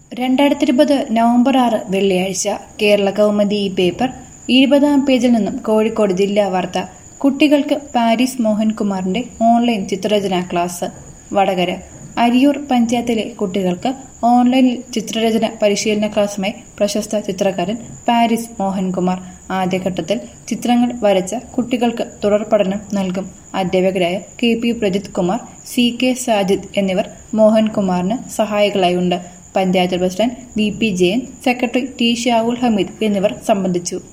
രണ്ടായിരത്തി ഇരുപത് നവംബർ ആറ് വെള്ളിയാഴ്ച കേരള കൗമുദി ഈ പേപ്പർ ഇരുപതാം പേജിൽ നിന്നും കോഴിക്കോട് ജില്ലാ വാർത്ത കുട്ടികൾക്ക് പാരീസ് മോഹൻകുമാറിന്റെ ഓൺലൈൻ ചിത്രരചനാ ക്ലാസ് വടകര അരിയൂർ പഞ്ചായത്തിലെ കുട്ടികൾക്ക് ഓൺലൈനിൽ ചിത്രരചന പരിശീലന ക്ലാസുമായി പ്രശസ്ത ചിത്രകാരൻ പാരീസ് മോഹൻകുമാർ ആദ്യഘട്ടത്തിൽ ചിത്രങ്ങൾ വരച്ച കുട്ടികൾക്ക് തുടർ പഠനം നൽകും അധ്യാപകരായ K P Prajith Kumar C K Sajid എന്നിവർ മോഹൻകുമാറിന് സഹായികളായുണ്ട് panchayat president V P Jayan secretary T Shavul Hameed എന്നിവർ സംബന്ധിച്ചു